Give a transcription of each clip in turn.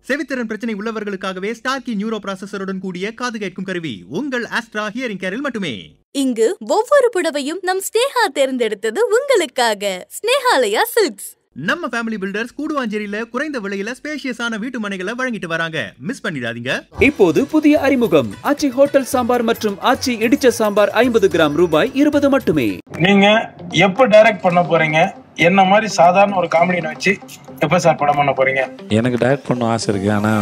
செவித்திறன் பிரச்சனை உள்ளவர்களுக்காகவே ஸ்டார்கி நியூரோ ப்ராசஸருடன் கூடிய காது கேட்கும் கருவி உங்கள் ஆஸ்ட்ரா ஹியரிங் கேரில் மட்டுமே இங்கு ஒவ்வொரு புடவையும் நம் ஸ்னேகா தேர்ந்தெடுத்தது உங்களுக்காக ஸ்னேகாலயா சில்க்ஸ் நம்ம ஃபேமிலி பில்டர்ஸ் கூடுவாஞ்சேரியில குறைந்த விலையில ஸ்பேஷியஸான வீட்டு மனைகளை வழங்கிட்டு வராங்க மிஸ் பண்ணிடாதீங்க இப்போது புதிய அறிமுகம் ஆச்சி ஹோட்டல் சாம்பார் மற்றும் ஆச்சி இடிச்ச சாம்பார் ஐம்பது கிராம் ரூபாய் இருபது மட்டுமே நீங்க எப்ப டைரக்ட் பண்ண போறீங்க என்ன மாதிரி சாதாரண ஒரு காமெடியனை வச்சு எப்ப சார் படம் பண்ண போறீங்க எனக்கு டைரக்ட் பண்ண ஆசை இருக்கு ஆனால்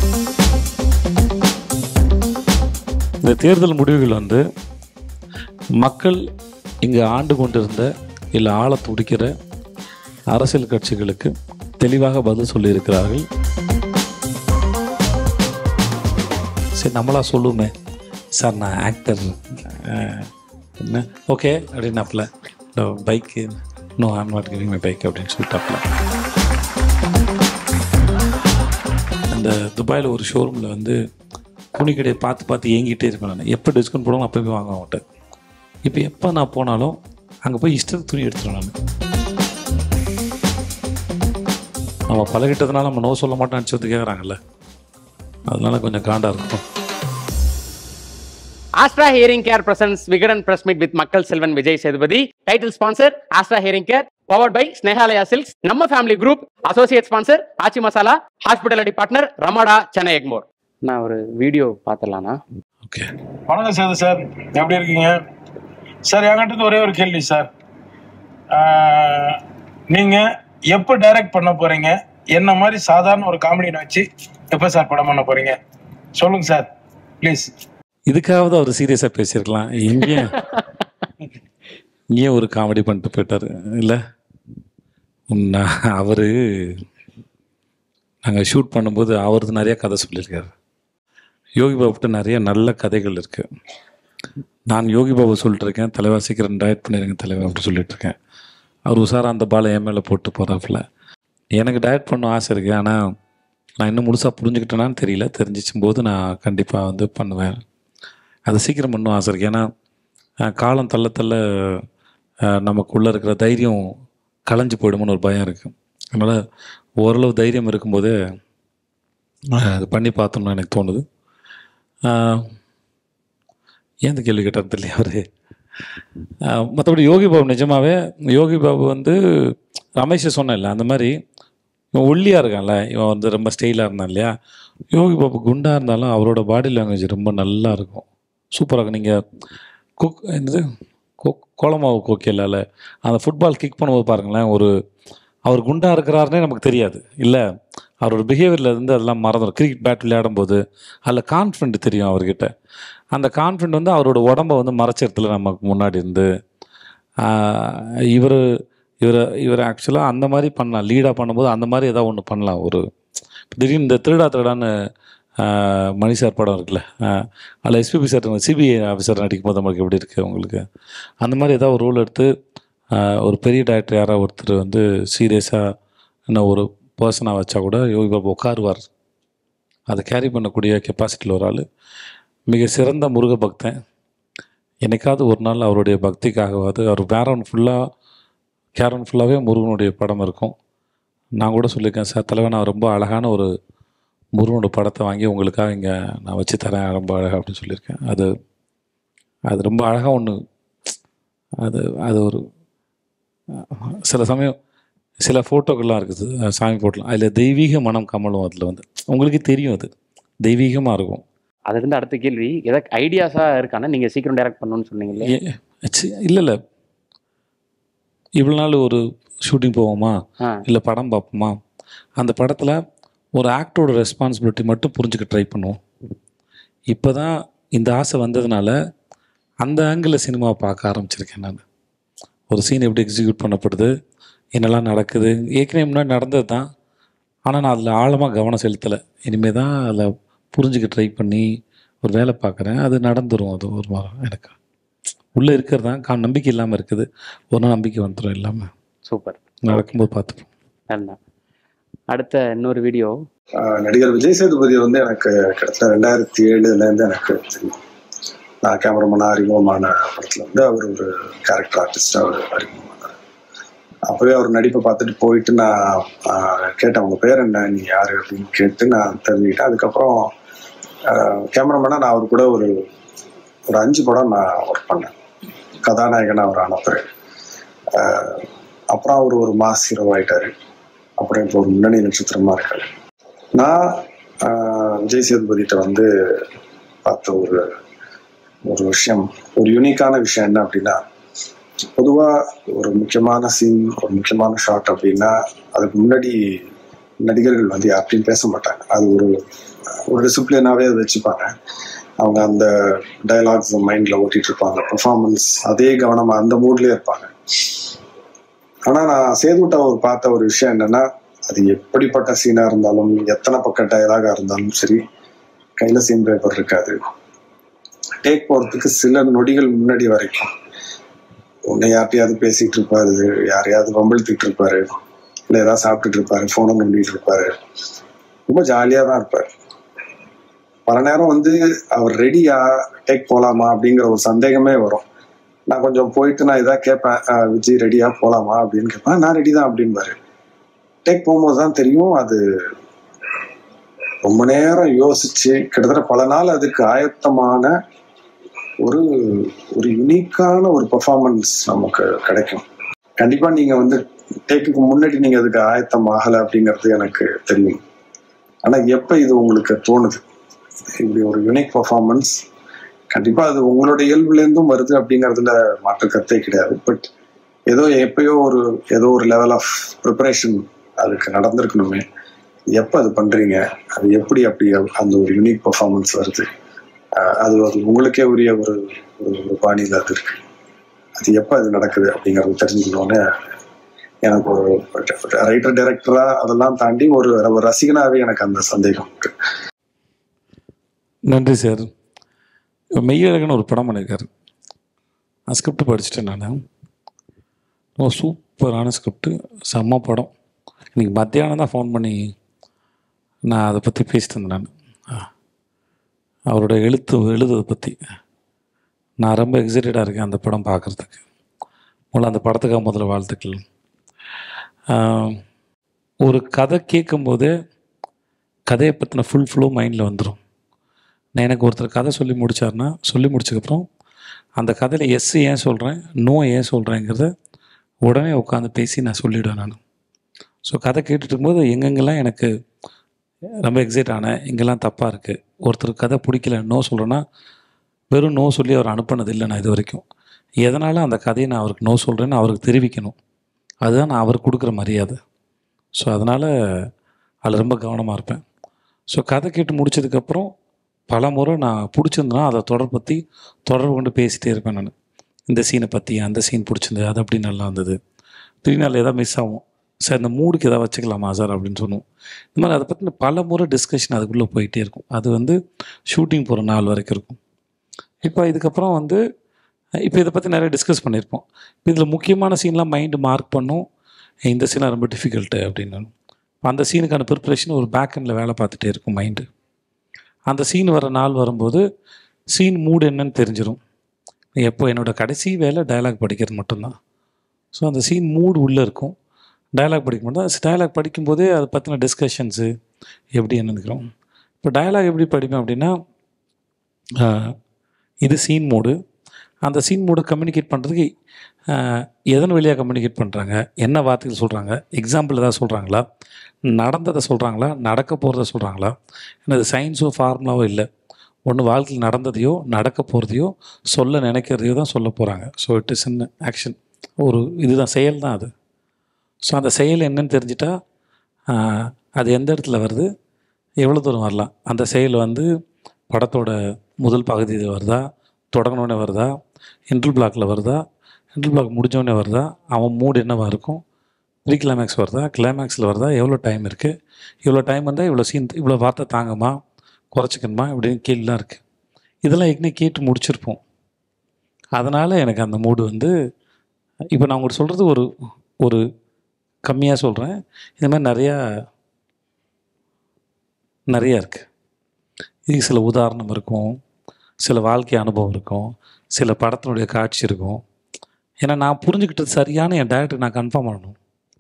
இந்த தேர்தல் முடிவுகள் வந்து மக்கள் இங்கே ஆண்டு கொண்டிருந்த இல்லை ஆள துடிக்கிற அரசியல் கட்சிகளுக்கு தெளிவாக பதில் சொல்லியிருக்கிறார்கள் சரி நம்மளா சொல்லுமே சார் நான் ஆக்டர் என்ன ஓகே அப்படின்னாப்புல bike no I'm not giving my bike அப்படின்னு சொல்லிட்டாப்புல அந்த துபாயில் ஒரு ஷோரூமில் வந்து துணி கடையை பார்த்து பார்த்து ஏங்கிட்டே இருப்பேன் நான் எப்போ டிஸ்கவுண்ட் போடுவோம் அப்போ போய் வாங்க அவன்கிட்ட இப்போ எப்போ நான் போனாலும் அங்கே போய் இஷ்டத்துக்கு துணி எடுத்துருவேன் நான் நம்ம பழகிட்டதுனால நம்ம நோ சொல்ல மாட்டோம்னு நினச்சி வந்து கேட்குறாங்கல்ல அதனால கொஞ்சம் காண்டாக இருக்கும் Astra hearing care presents Vikatan press meet with மக்கள் செல்வன் Vijay Sethupathi title sponsor Astra hearing care powered by Snehalaya silks நம்ம family group associate sponsor Aachi masala hospitality partner Ramada Chennai Egmore நான் ஒரு வீடியோ பார்த்துடலாண்ணா ஓகே வணக்கம் சேது சார் எப்படி இருக்கீங்க சார் என்கிட்ட இருந்து ஒரே ஒரு கேள்வி சார் ஆஹ், நீங்க எப்ப டைரக்ட் பண்ண போறீங்க என்ன மாதிரி சாதாரண ஒரு காமெடியனை வச்சு எப்ப சார் படம் பண்ண போறீங்க சொல்லுங்க சார் ப்ளீஸ் இதுக்காவது அவர் சீரியஸாக பேசியிருக்கலாம் இங்கேயும் இங்கேயும் ஒரு காமெடி பண்ணிட்டு போயிட்டாரு இல்லை அவர் நாங்கள் ஷூட் பண்ணும்போது அவரது நிறைய கதை சொல்லியிருக்காரு யோகி பாபுட்ட நிறைய நல்ல கதைகள் இருக்குது நான் யோகி பாபு சொல்லிட்டு இருக்கேன் தலைவா சீக்கிரம் டயட் பண்ணிடுங்க தலைவா அப்படி சொல்லிட்டு இருக்கேன் அவர் உஷாரா அந்த பாலை என் மேலே போட்டு போகிறாப்புல எனக்கு டயட் பண்ண ஆசை இருக்குது ஆனால் நான் இன்னும் முழுசாக புரிஞ்சுக்கிட்டேனான்னு தெரியல தெரிஞ்சிச்சும் போது நான் கண்டிப்பாக வந்து பண்ணுவேன் அதை சீக்கிரம் பண்ணும் ஆசை இருக்குது ஏன்னா அஹ், காலம் தள்ள தள்ள அஹ், நமக்குள்ளே இருக்கிற தைரியம் களைஞ்சு போயிடுமோன்னு ஒரு பயம் இருக்குது அதனால் ஓரளவு தைரியம் இருக்கும்போதே அஹ், அது பண்ணி பார்த்தோம்னு எனக்கு தோணுது அஹ், ஏன் இந்த கேள்வி கேட்டார் தெரியல அவர் மற்றபடி யோகி பாபு நிஜமாவே யோகி பாபு வந்து ரமேஷ் சொன்னேன்ல அந்த மாதிரி இவன் ஒல்லியாக இருக்கான்ல இவன் வந்து ரொம்ப ஸ்டைலாக இருந்தான் இல்லையா யோகி பாபு குண்டாக இருந்தாலும் அவரோட பாடி லாங்குவேஜ் ரொம்ப நல்லா இருக்கும் சூப்பராக இருக்கும் நீங்கள் குக் என்னது கோ கோலமாவு கோக்கியலால் அந்த ஃபுட்பால் கிக் பண்ணும்போது பாருங்களேன் ஒரு அவர் குண்டாக இருக்கிறாருனே நமக்கு தெரியாது இல்லை அவரோட பிஹேவியரில் இருந்து அதெல்லாம் மறந்துடும் கிரிக்கெட் பேட் விளையாடும் போது அதில் கான்ஃபிடென்ட் தெரியும் அவர்கிட்ட அந்த கான்ஃபிடென்ட் வந்து அவரோட உடம்பை வந்து மறைச்ச நமக்கு முன்னாடி இருந்து இவர் இவர் இவர் ஆக்சுவலாக அந்த மாதிரி பண்ணலாம் லீடாக பண்ணும்போது அந்த மாதிரி ஏதாவது ஒன்று பண்ணலாம் ஒரு திடீர்னு இந்த திருடா திருடான்னு ஆஹ், மணி சார் படம் இருக்குல்ல ஆஹ், அதில் எஸ்பிபி சார் சிபிஐ ஆஃபீஸர் நடிக்கும் போது நம்மளுக்கு எப்படி இருக்குது உங்களுக்கு அந்த மாதிரி ஏதாவது ஒரு ரோல் எடுத்து ஆஹ், ஒரு பெரிய டேரக்டர் யாராவது ஒருத்தர் வந்து சீரியஸாக என்ன ஒரு பர்சனாக வச்சா கூட யோகி பாபு உட்காருவார் அதை கேரி பண்ணக்கூடிய கெப்பாசிட்டியில் ஒரு ஆள் மிக சிறந்த முருக பக்தன் என்னைக்காவது ஒரு நாள் அவருடைய பக்திக்காகவாது அவர் பேரன் ஃபுல்லாக கேரன் ஃபுல்லாகவே முருகனுடைய படம் இருக்கும் நான் கூட சொல்லியிருக்கேன் சார் தலைவன் நான் ரொம்ப அழகான ஒரு முருகனோட படத்தை வாங்கி உங்களுக்காக இங்கே நான் வச்சு தரேன் ரொம்ப அழகாக அப்படின்னு சொல்லியிருக்கேன் அது அது ரொம்ப அழகாக ஒன்று அது அது ஒரு சில சமயம் சில ஃபோட்டோக்கள்லாம் இருக்குது அஹ் சாமி போட்டலாம் அதில் தெய்வீக மனம் கமலும் அதில் வந்து உங்களுக்கே தெரியும் அது தெய்வீகமாக இருக்கும் அதுலேருந்து அடுத்த கேள்வி ஏதாவது ஐடியாஸாக இருக்கானா நீங்கள் சீக்கிரம் டைரக்ட் பண்ணணும்னு சொன்னீங்களே இல்லை இல்லை இவ்வளோ நாள் ஒரு ஷூட்டிங் போவோமா ஆ இல்லை படம் பார்ப்போமா அந்த படத்தில் ஒரு ஆக்டரோட ரெஸ்பான்சிபிலிட்டி மட்டும் புரிஞ்சுக்க ட்ரை பண்ணுவோம் இப்போ தான் இந்த ஆசை வந்ததுனால அந்த ஆங்கிளில் சினிமாவை பார்க்க ஆரம்பிச்சிருக்கேன் நான் ஒரு சீன் எப்படி எக்ஸிக்யூட் பண்ணப்படுது என்னெல்லாம் நடக்குது ஏற்கனவே முன்னாடி நடந்தது தான் ஆனால் நான் அதில் ஆழமாக கவனம் செலுத்தலை இனிமேல் தான் அதில் புரிஞ்சுக்க ட்ரை பண்ணி ஒரு வேலை பார்க்குறேன் அது நடந்துரும் அது ஒரு வாரம் எனக்கு உள்ளே இருக்கிறது தான் கா நம்பிக்கை இல்லாமல் இருக்குது ஒரு நாள் நம்பிக்கை வந்துடும் இல்லாமல் சூப்பர் நடக்கும்போது பார்த்துப்போம் நன்றா அடுத்த இன்னொரு வீடியோ ஆஹ் நடிகர் விஜய் சேதுபதி வந்து எனக்கு கிட்டத்தட்ட ரெண்டாயிரத்தி ஏழுல இருந்து எனக்கு தெரியும் நான் கேமராமேனா அறிமுகமான படத்துல வந்து அவர் ஒரு கேரக்டர் ஆர்டிஸ்டா அவர் அறிமுகமானார் அப்பவே அவர் நடிப்பை பார்த்துட்டு போயிட்டு நான் ஆஹ், கேட்டேன் உங்க பேர் என்ன நீ யாரு அப்படின்னு கேட்டு நான் தெரிஞ்சுக்கிட்டேன் அதுக்கப்புறம் கேமராமேனா நான் அவர் கூட ஒரு ஒரு அஞ்சு படம் நான் ஒர்க் பண்ணேன் கதாநாயகனா அவர் ஆன பிறகு ஆஹ், அப்புறம் அவர் ஒரு மாஸ் ஹீரோ ஆயிட்டாரு அப்புறம் இப்போ ஒரு முன்னணி நட்சத்திரமா இருக்காரு நான் ஆஹ், விஜய் சேதுபதிட்ட வந்து பார்த்த ஒரு ஒரு விஷயம் ஒரு யூனிக்கான விஷயம் என்ன அப்படின்னா பொதுவா ஒரு முக்கியமான சீன் ஒரு முக்கியமான ஷாட் அப்படின்னா அதுக்கு முன்னாடி நடிகர்கள் வந்து யார்கிட்டையும் பேச மாட்டாங்க அது ஒரு ஒரு டிசிப்ளினாவே அதை வச்சுப்பாங்க அவங்க அந்த டயலாக்ஸ் மைண்ட்ல ஓட்டிட்டு இருப்பாங்க பெர்ஃபார்மன்ஸ் அதே கவனமா அந்த மூட்லயே இருப்பாங்க ஆனா நான் சேதுட்டா ஒரு பார்த்த ஒரு விஷயம் என்னன்னா அது எப்படிப்பட்ட சீனா இருந்தாலும் எத்தனை பக்க டயலாகா இருந்தாலும் சரி கையில சீன் பேப்பர் இருக்காது டேக் போறதுக்கு சில நொடிகள் முன்னாடி வரைக்கும் உன்னை யார்ட்டையாவது பேசிட்டு இருப்பாரு யாரையாவது வம்பிழுத்துட்டு இருப்பாரு இல்லை ஏதாவது சாப்பிட்டுட்டு இருப்பாரு போனை நோண்டிட்டு இருப்பாரு ரொம்ப ஜாலியா தான் இருப்பாரு பல நேரம் வந்து அவர் ரெடியா டேக் போலாமா அப்படிங்கிற ஒரு சந்தேகமே வரும் நான் கொஞ்சம் போயிட்டு நான் இதாக கேட்பேன் "அஹ், விஜய் ரெடியா போலாமா அப்படின்னு கேட்பேன் நான் ரெடி தான் அப்படின்பாரு டேக் போகும்போது தான் தெரியும் அது ரொம்ப நேரம் யோசிச்சு கிட்டத்தட்ட பல நாள் அதுக்கு ஆயத்தமான ஒரு ஒரு யுனிக்கான ஒரு பெர்ஃபார்மன்ஸ் நமக்கு கிடைக்கும் கண்டிப்பா நீங்க வந்து டேக்குக்கு முன்னாடி நீங்க அதுக்கு ஆயத்தம் ஆகலை அப்படிங்கிறது எனக்கு தெரியும் ஆனா எப்ப இது உங்களுக்கு தோணுது இப்படி ஒரு யுனிக் பெர்ஃபார்மன்ஸ் கண்டிப்பா அது உங்களோட இயல்புல இருந்தும் வருது அப்படிங்கறதுல மாற்று கருத்தே கிடையாது பட் ஏதோ எப்பயோ ஒரு ஏதோ ஒரு லெவல் ஆஃப் ப்ரிப்பரேஷன் அதுக்கு நடந்திருக்கணுமே எப்ப அது பண்றீங்க அது எப்படி அப்படி அந்த ஒரு யுனிக் பெர்ஃபார்மன்ஸ் வருது அஹ் அது அது உங்களுக்கே உரிய ஒரு ஒரு ஒரு பாணியில் அது இருக்கு அது எப்போ அது நடக்குது அப்படிங்கறது தெரிஞ்சுக்கணும்னு எனக்கு ஒரு ரைட்டர் டைரக்டரா அதெல்லாம் தாண்டி ஒரு ஒரு ரசிகனாவே எனக்கு அந்த சந்தேகம் இருக்கு நன்றி சார் இப்போ மெய்யழகன் ஒரு படம் பண்ணியிருக்காரு நான் ஸ்கிரிப்ட் படிச்சுட்டேன் நான் ரொம்ப சூப்பரான ஸ்கிரிப்ட் செம்ம படம் இன்னைக்கு மத்தியானம் தான் ஃபோன் பண்ணி நான் அதை பற்றி பேசிட்டு இருந்தேன் நான் ஆ. அவரோட எழுத்து எழுதுறதை பற்றி நான் ரொம்ப எக்ஸைட்டடாக இருக்கேன் அந்த படம் பார்க்குறதுக்கு முதல்ல அந்த படத்துக்காக முதல்ல வாழ்த்துக்கள் ஆ, ஒரு கதை கேட்கும்போதே கதையை பற்றின ஃபுல் ஃப்ளோ மைண்டில் வந்துடும் நான் எனக்கு ஒருத்தர் கதை சொல்லி முடிச்சாருன்னா சொல்லி முடிச்சதுக்கப்புறம் அந்த கதையில் எஸ் ஏன் சொல்கிறேன் நோ ஏன் சொல்கிறேங்கிறத உடனே உட்காந்து பேசி நான் சொல்லிவிடுவேன் நான் ஸோ கதை கேட்டுட்டு இருக்கும்போது எங்கெங்கெல்லாம் எனக்கு ரொம்ப எக்ஸைட் ஆனேன் எங்கெல்லாம் தப்பாக இருக்குது ஒருத்தர் கதை பிடிக்கல நோ சொல்கிறேன்னா வெறும் நோ சொல்லி அவர் அனுப்புனது இல்லை நான் இது வரைக்கும் எதனால் அந்த கதையை நான் அவருக்கு நோ சொல்கிறேன்னு அவருக்கு தெரிவிக்கணும் அதுதான் நான் அவருக்கு கொடுக்குற மரியாதை ஸோ அதனால் அதில் ரொம்ப கவனமாக இருப்பேன் ஸோ கதை கேட்டு முடிச்சதுக்கப்புறம் பல முறை நான் பிடிச்சிருந்தேன்னா அதை தொடர் பற்றி தொடர்பு கொண்டு பேசிகிட்டே இருப்பேன் நான் இந்த சீனை பற்றி அந்த சீன் பிடிச்சிருந்தது அது அப்படி நல்லா இருந்தது திடீர்னு அதில் ஏதாவது மிஸ் ஆகும் சார் இந்த மூடுக்கு ஏதாவது வச்சுக்கலாமா சார் அப்படின்னு சொல்லுவோம் இந்த மாதிரி அதை பற்றின பல முறை டிஸ்கஷன் அதுக்குள்ளே போயிட்டே இருக்கும் அது வந்து ஷூட்டிங் போகிற நாள் வரைக்கும் இருக்கும் இப்போ இதுக்கப்புறம் வந்து இப்போ இதை பற்றி நிறைய டிஸ்கஸ் பண்ணியிருப்போம் இதில் முக்கியமான சீன்லாம் மைண்டு மார்க் பண்ணும் இந்த சீன்லாம் ரொம்ப டிஃபிகல்ட்டு அப்படின்னு அந்த சீனுக்கான ப்ரிப்பரேஷன் ஒரு பேக் எண்டில் வேலை பார்த்துட்டே இருக்கும் மைண்டு அந்த சீன் வர நாள் வரும்போது சீன் மூடு என்னன்னு தெரிஞ்சிடும் எப்போ என்னோடய கடைசி வேலை டயலாக் படிக்கிறது மட்டும்தான் ஸோ அந்த சீன் மூடு உள்ளே இருக்கும் டயலாக் படிக்க மட்டும் டயலாக் படிக்கும்போதே அதை பற்றின டிஸ்கஷன்ஸு எப்படி என்னன்னுக்கிறோம் இப்போ டயலாக் எப்படி படிப்பேன் அப்படின்னா ஆஹ், இது சீன் மூடு அந்த சீன் மூடை கம்யூனிகேட் பண்ணுறதுக்கு எதன் வழியாக கம்யூனிகேட் பண்ணுறாங்க என்ன வார்த்தைகள் சொல்கிறாங்க எக்ஸாம்பிள் ஏதாவது சொல்கிறாங்களா நடந்ததை சொல்கிறாங்களா நடக்க போகிறத சொல்கிறாங்களா ஏன்னா இது சயின்ஸோ ஃபார்முலாவோ இல்லை ஒன்று வாழ்க்கையில் நடந்ததையோ நடக்க போகிறதையோ சொல்ல நினைக்கிறதையோ தான் சொல்ல போகிறாங்க so it is in action ஒரு இதுதான் செயல் தான் அது ஸோ அந்த செயல் என்னன்னு தெரிஞ்சிட்டா ஆஹ், அது எந்த இடத்துல வருது எவ்வளோ தூரம் வரலாம் அந்த செயல் வந்து படத்தோட முதல் பகுதியில் வருதா தொடங்கினோடனே வருதா இன்டர் பிளாக்ல வருதா இன்டர் பிளாக் முடிஞ்சோடனே வருதா அவன் மூடு என்னவா இருக்கும் ப்ரீ கிளைமேக்ஸ் வருதா கிளைமேக்ஸில் வருதா எவ்வளோ டைம் இருக்குது இவ்வளோ டைம் வந்தால் இவ்வளோ சீன் இவ்வளோ வார்த்தை தாங்குமா குறைச்சிக்கணுமா இப்படின்னு கேள்விலாம் இருக்குது இதெல்லாம் ஏற்கனவே கேட்டு முடிச்சிருப்போம் அதனால் எனக்கு அந்த மூடு வந்து இப்போ நான் உங்களுக்கு சொல்கிறது ஒரு ஒரு கம்மியாக சொல்கிறேன் இந்த மாதிரி நிறையா நிறையா இருக்குது இதுக்கு சில உதாரணம் இருக்கும் சில வாழ்க்கை அனுபவம் இருக்கும் சில படத்தினுடைய காட்சி இருக்கும் ஏன்னா நான் புரிஞ்சுக்கிட்டது சரியான என் டேரக்டர் நான் கன்ஃபார்ம் பண்ணணும்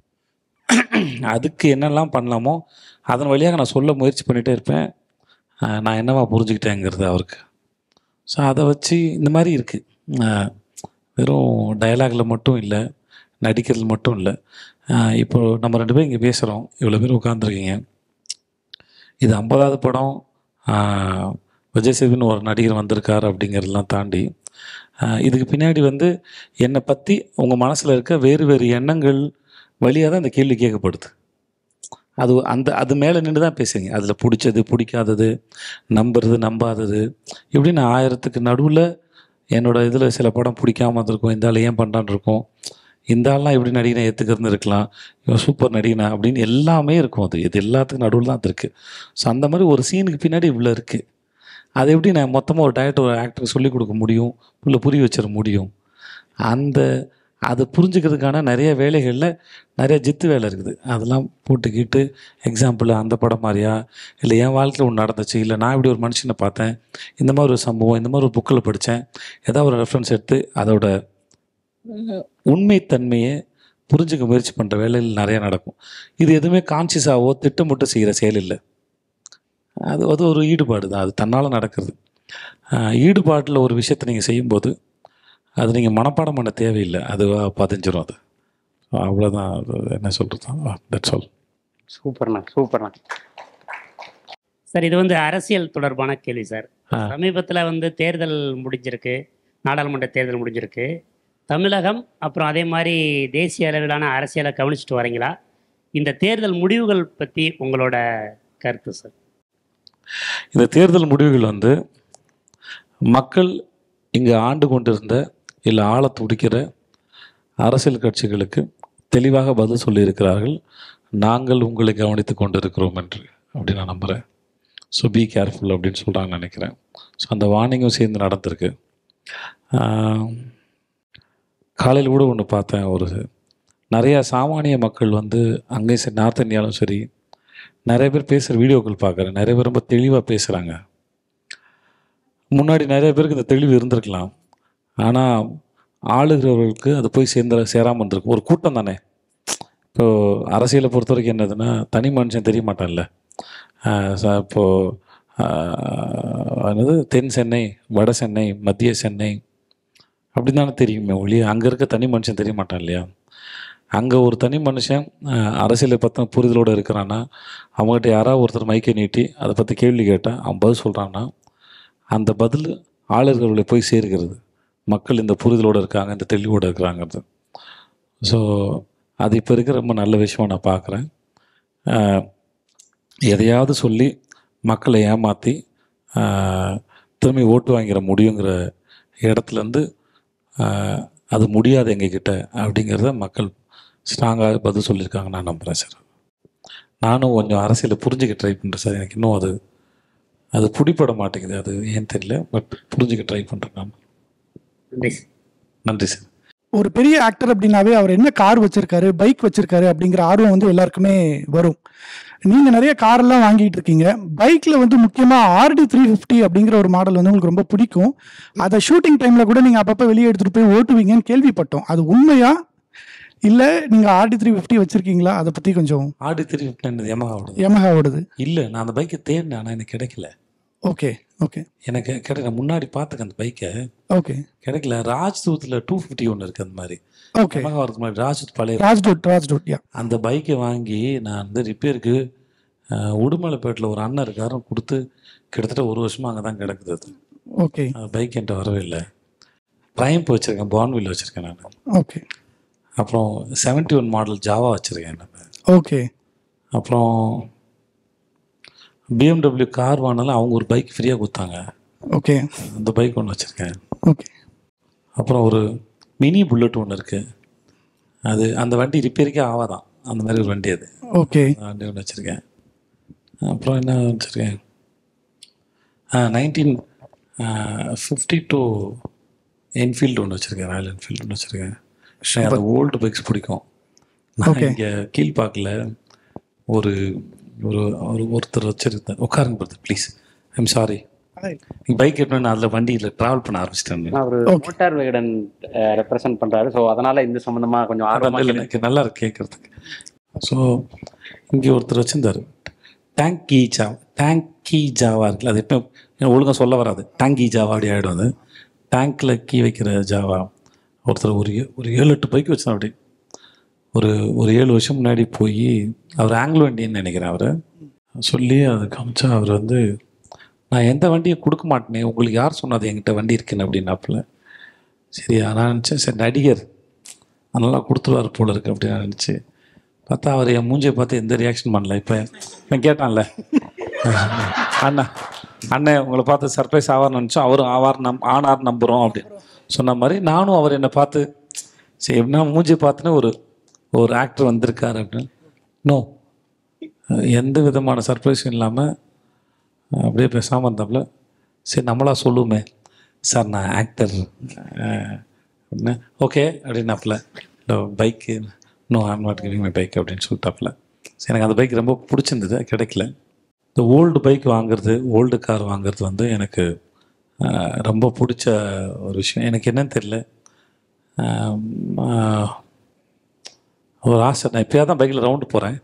அதுக்கு என்னெல்லாம் பண்ணலாமோ அதன் வழியாக நான் சொல்ல முயற்சி பண்ணிகிட்டே இருப்பேன் ஆஹ் நான் என்னவா புரிஞ்சுக்கிட்டேங்கிறது அவருக்கு ஸோ அதை வச்சு இந்த மாதிரி இருக்குது வெறும் டயலாகில் மட்டும் இல்லை நடிக்கிறது மட்டும் இல்லை இப்போ நம்ம ரெண்டு பேரும் இங்கே பேசுகிறோம் இவ்வளோ பேர் உட்காந்துருக்கீங்க இது ஐம்பதாவது படம் ஆஹ் விஜய் சேதுன்னு ஒரு நடிகர் வந்திருக்கார் அப்படிங்கிறதெல்லாம் தாண்டி ஆஹ் இதுக்கு பின்னாடி வந்து என்னை பற்றி உங்கள் மனசில் இருக்க வேறு வேறு எண்ணங்கள் வழியாக தான் இந்த கேள்வி கேட்கப்படுது அது அந்த அது மேலே நின்று தான் பேசுங்க அதில் பிடிச்சது பிடிக்காதது நம்புறது நம்பாதது இப்படின்னு ஆயிரத்துக்கு நடுவில் என்னோட இதில் சில படம் பிடிக்காம இருந்திருக்கும் இந்த ஆள் ஏன் பண்ணுறான்னு இருக்கும் இந்த ஆள்லாம் எப்படி நடிகனை ஏற்றுக்கிறது இருக்கலாம் இவன் சூப்பர் நடிகனா அப்படின்னு எல்லாமே இருக்கும் அது இது எல்லாத்துக்கும் நடுவில் தான் அது இருக்குது ஸோ அந்த மாதிரி ஒரு சீனுக்கு பின்னாடி இவ்வளோ இருக்குது அதை எப்படி நான் மொத்தமாக ஒரு டயட் ஒரு ஆக்டருக்கு சொல்லிக் கொடுக்க முடியும் இல்லை புரிய வச்சிட முடியும் அந்த அதை புரிஞ்சுக்கிறதுக்கான நிறைய வேலைகளில் நிறைய ஜித்து வேலை இருக்குது அதெல்லாம் போட்டுக்கிட்டு எக்ஸாம்பிள் அந்த படம் மாதிரியா இல்லை என் வாழ்க்கையில் ஒன்று நடந்துச்சு இல்லை நான் இப்படி ஒரு மனுஷனை பார்த்தேன் இந்த மாதிரி ஒரு சம்பவம் இந்த மாதிரி ஒரு புக்கில் படித்தேன் ஏதாவது ஒரு ரெஃபரன்ஸ் எடுத்து அதோட அஹ், உண்மைத்தன்மையை புரிஞ்சுக்க முயற்சி பண்ணுற வேலைகள் நிறைய நடக்கும் இது எதுவுமே கான்சியஸாவோ திட்டமிட்டு செய்கிற செயல் இல்லை அது அது ஒரு ஈடுபாடு தான் அது தன்னால் நடக்கிறது அஹ், ஈடுபாட்டில் ஒரு விஷயத்தை நீங்கள் செய்யும்போது அது நீங்கள் மனப்பாடம் பண்ண தேவையில்லை அது பதிஞ்சிரும் அது அவ்வளோதான் அது என்ன சொல்கிறது தட்ஸ் ஆல் சூப்பர்ண்ணா சூப்பர்ண்ணா சார் இது வந்து அரசியல் தொடர்பான கேள்வி சார் ஆ. சமீபத்தில் வந்து தேர்தல் முடிஞ்சிருக்கு நாடாளுமன்ற தேர்தல் முடிஞ்சிருக்கு தமிழகம் அப்புறம் அதே மாதிரி தேசிய அளவிலான அரசியலை கவனிச்சுட்டு வரீங்களா இந்த தேர்தல் முடிவுகள் பற்றி உங்களோட கருத்து சார் இந்த தேர்தல் முடிவுகள் வந்து மக்கள் இங்கே ஆண்டு கொண்டிருந்த இல்லை ஆள துடிக்கிற அரசியல் கட்சிகளுக்கு தெளிவாக பதில் சொல்லியிருக்கிறார்கள் நாங்கள் உங்களை கவனித்து கொண்டிருக்கிறோம் என்று அப்படி நான் நம்புகிறேன் ஸோ பி கேர்ஃபுல் அப்படின்னு சொல்கிறாங்கன்னு நினைக்கிறேன் ஸோ அந்த வார்னிங்கும் சேர்ந்து நடந்திருக்கு காலையில் கூட ஒன்று பார்த்தேன் ஒரு நிறையா சாமானிய மக்கள் வந்து அங்கே சரி நார்த் இந்தியாலும் சரி நிறைய பேர் பேசுகிற வீடியோக்கள் பார்க்குறேன் நிறைய பேர் ரொம்ப தெளிவாக பேசுகிறாங்க முன்னாடி நிறைய பேருக்கு இந்த தெளிவு இருந்திருக்கலாம் ஆனால் ஆளுகிறவர்களுக்கு அது போய் சேர்ந்த சேராமல் இருந்திருக்கும் ஒரு கூட்டம் தானே இப்போ அரசியலை பொறுத்த வரைக்கும் என்னதுன்னா தனி மனுஷன் தெரிய மாட்டான்ல ஆஹ் ச- இப்போ ஆஹ் என்னது தென் சென்னை வட சென்னை மத்திய சென்னை அப்படி தானே தெரியுமே ஒழிய அங்கே இருக்க தனி மனுஷன் தெரிய மாட்டான் இல்லையா அங்கே ஒரு தனி மனுஷன் ஆஹ் அரசியலை பற்றின புரிதலோடு இருக்கிறான்னா அவங்ககிட்ட யாராவது ஒருத்தர் மைக்கை நீட்டி அதை பற்றி கேள்வி கேட்டால் அவன் பதில் சொல்கிறான்னா அந்த பதில் ஆளுநர்களை போய் சேர்கிறது மக்கள் இந்த புரிதலோடு இருக்காங்க இந்த தெளிவோடு இருக்கிறாங்கிறது ஸோ அது இப்போ இருக்கிற ரொம்ப நல்ல விஷயமா நான் பார்க்குறேன் எதையாவது சொல்லி மக்களை ஏமாற்றி திரும்பி ஓட்டு வாங்கிட முடியுங்கிற இடத்துலேருந்து அது முடியாது எங்ககிட்ட அப்படிங்கிறத மக்கள் ஸ்ட்ராங்காக பதில் சொல்லியிருக்காங்க நான் நம்புகிறேன் சார் நானும் கொஞ்சம் அரசியலை புரிஞ்சுக்க ட்ரை பண்ணுறேன் சார் எனக்கு இன்னும் அது அது பிடிப்பட மாட்டேங்குது அது ஏன் தெரியல பட் புரிஞ்சுக்க ட்ரை பண்ணுறேன் நான் நன்றி சார் நன்றி சார் ஒரு பெரிய ஆக்டர் அப்படின்னாவே அவர் என்ன கார் வச்சிருக்காரு பைக் வச்சிருக்காரு அப்படிங்கிற ஆர்வம் வந்து எல்லாருக்குமே வரும் நீங்க நிறைய காரெல்லாம் வாங்கிட்டு இருக்கீங்க பைக்ல வந்து முக்கியமா ஆர்டி த்ரீ ஃபிஃப்டி அப்படிங்கிற ஒரு மாடல் வந்து உங்களுக்கு ரொம்ப பிடிக்கும் அதை ஷூட்டிங் டைம்ல கூட நீங்க அப்பப்போ வெளியே எடுத்துட்டு போய் ஓட்டுவீங்கன்னு கேள்விப்பட்டோம் அது உண்மையா இல்ல நீங்க ஆர்டி த்ரீ ஃபிஃப்டி வச்சிருக்கீங்களா அதை பத்தி கொஞ்சம் ஆடி திருப்பி என்னது யமஹாவோடது யமஹாவோடது இல்லை நான் அந்த பைக்கை தேடினேன் ஆனால் எனக்கு கிடைக்கல ஓகே ஓகே எனக்கு கிடைக்கல முன்னாடி பார்த்துக்க அந்த பைக்கை ஓகே கிடைக்கல ராஜ்தூத்தில் டூ ஃபிஃப்டி ஒன்று இருக்குது அந்த மாதிரி ஓகே யமஹா வரதுக்கு முன்னாடி ராஜ்தூத் பழைய ராஜ்டூட் ராஜ்டூட் யா அந்த பைக்கை வாங்கி நான் வந்து ரிப்பேருக்கு உடுமலைப்பேட்டில் ஒரு அண்ணன் இருக்காரு கொடுத்து கிட்டத்தட்ட ஒரு வருஷமாக அங்கே தான் கிடக்குது அது ஓகே அந்த பைக் என்கிட்ட வரவே இல்லை ப்ரைம்ப் வச்சுருக்கேன் பான்வில் வச்சுருக்கேன் நான் ஓகே அப்புறம் செவன்ட்டி ஒன் மாடல் ஜாவா வச்சுருக்கேன் நான் ஓகே அப்புறம் பிஎம்டபிள்யூ கார் வாங்கினாலும் அவங்க ஒரு பைக் ஃப்ரீயாக கொடுத்தாங்க ஓகே அந்த பைக் ஒன்று வச்சுருக்கேன் ஓகே அப்புறம் ஒரு மினி புல்லட் ஒன்று இருக்குது அது அந்த வண்டி ரிப்பேருக்கே ஆகாதான் அந்த மாதிரி ஒரு வண்டி அது ஓகே அந்த வண்டி ஒன்று வச்சுருக்கேன் அப்புறம் என்ன வச்சுருக்கேன் நைன்டீன் ஃபிஃப்டி டூ என்ஃபீல்டு ஒன்று வச்சுருக்கேன் ராயல் என்ஃபீல்டு ஒன்று வச்சுருக்கேன் எனக்கு அந்த ஓல்டு பைக்ஸ் பிடிக்கும் நான் Okay. இங்கே கீழ்பாக்கில் ஒரு ஒரு ஒரு ஒருத்தர் வச்சுருந்தேன் உட்காருங்க brother please I'm sorry bike எடுத்து அதில் வண்டியில் ட்ராவல் பண்ண ஆரம்பிச்சிட்டேன் அவர் மோட்டார் விகடன் ரெப்ரசென்ட் பண்றாரு ஸோ அதனால இந்த சம்பந்தமா கொஞ்சம் ஆர்வமா இல்லை எனக்கு நல்லா இருக்கு கேட்குறதுக்கு ஸோ இங்கே ஒருத்தர் வச்சிருந்தாரு டேங்கி ஜா டேங்கி ஜாவா இருக்குல்ல அது எப்போ ஒழுங்கா சொல்ல வராது டேங்கி ஜாவா அப்படி ஆகிடும் அது டேங்க்கில் கீ வைக்கிற ஜாவா ஒருத்தர் ஒரு ஏ- ஒரு ஏழு எட்டு பைக் வச்சான் அப்படி ஒரு ஒரு ஏழு வருஷம் முன்னாடி போய் அவர் ஆங்கிலோ இண்டியன் நினைக்கிறேன் அவர் சொல்லி அதை காமிச்சா அவர் வந்து நான் எந்த வண்டியும் கொடுக்க மாட்டேனே உங்களுக்கு யார் சொன்னது என்கிட்ட வண்டி இருக்குன்னு அப்படின்னாப்புல சரி நான் நினச்சேன் சரி நடிகர் அதனால கொடுத்துருவார் போல இருக்கு அப்படின்னு நான் நினச்சி பார்த்தா அவர் என் மூஞ்சியை பார்த்து எந்த ரியாக்ஷன் பண்ணல இப்போ நான் கேட்டான்ல அண்ணா அண்ணன் உங்களை பார்த்து சர்ப்ரைஸ் ஆவார்னு நினச்சோம் அவரும் ஆவார் நம் ஆனார் நம்புகிறோம் அப்படின்னு சொன்ன மாதிரி நானும் அவர் என்னை பார்த்து சரி எப்படின்னா மூஞ்சி பார்த்துன்னு ஒரு ஒரு ஆக்டர் வந்திருக்காரு அப்படின்னு நோ எந்த விதமான சர்ப்ரைஸும் இல்லாமல் அப்படியே பேசாமல் இருந்தாப்புல சரி நம்மளா சொல்லுவோமே சார் நான் ஆக்டர் அப்படின்னா ஓகே அப்படின்னாப்புல இந்த bike no I'm not giving my bike அப்படின்னு சொல்லிட்டாப்புல சரி எனக்கு அந்த பைக் ரொம்ப பிடிச்சிருந்தது கிடைக்கல இந்த ஓல்டு பைக் வாங்குறது ஓல்டு கார் வாங்குறது வந்து எனக்கு ஆஹ், ரொம்ப பிடிச்ச ஒரு விஷயம் எனக்கு என்னன்னு தெரியல ஆம், ஆஹ், ஒரு ஆசை நான் எப்பயாவது தான் பைக்கில் ரவுண்டு போகிறேன்